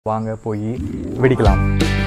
வாங்க போய் வெடிக்கலாம்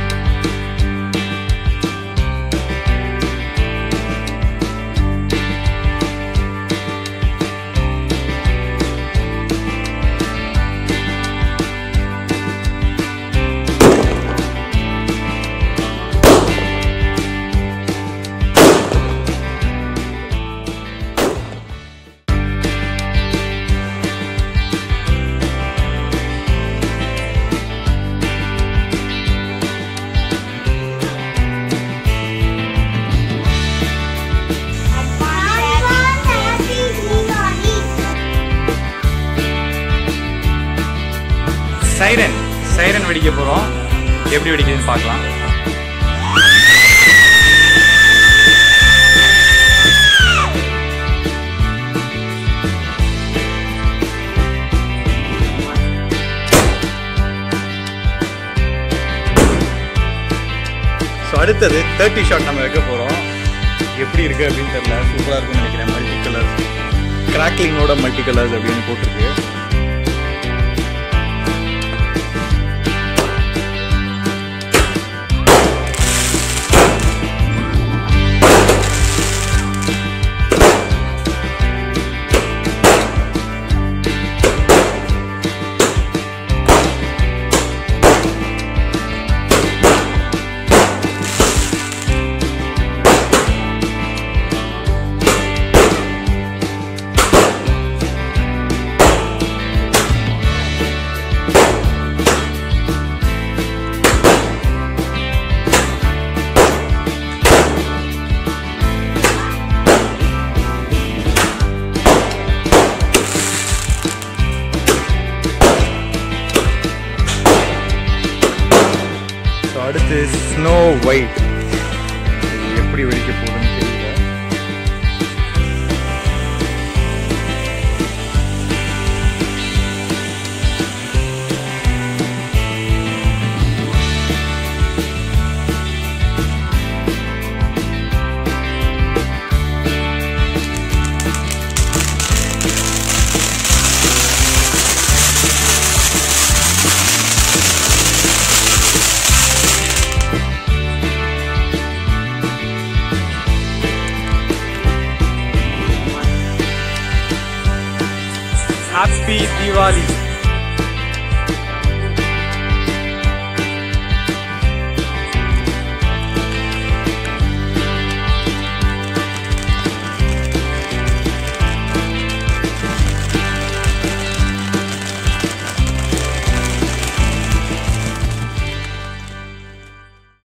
Advance Happy Diwali! Siren siren வெடிக்க போகிறோம் எப்படி வெடிக்குதுன்னு பார்க்கலாம் ஸோ அடுத்தது தேர்ட்டி ஷாட் நம்ம வைக்க போகிறோம் எப்படி இருக்குது அப்படின்னு தெரியல சூப்பராக இருக்கும்னு நினைக்கிறேன் மல்டி கலர்ஸ் கிராக்லிங்கோட மல்டி கலர்ஸ் அப்படின்னு போட்டிருக்கு ஸோ அடுத்து ஸ்னோ ஒயிட் எப்படி வெடிக்க போகுதுன்னு தெரியல ஹாப்பி தீபாவளி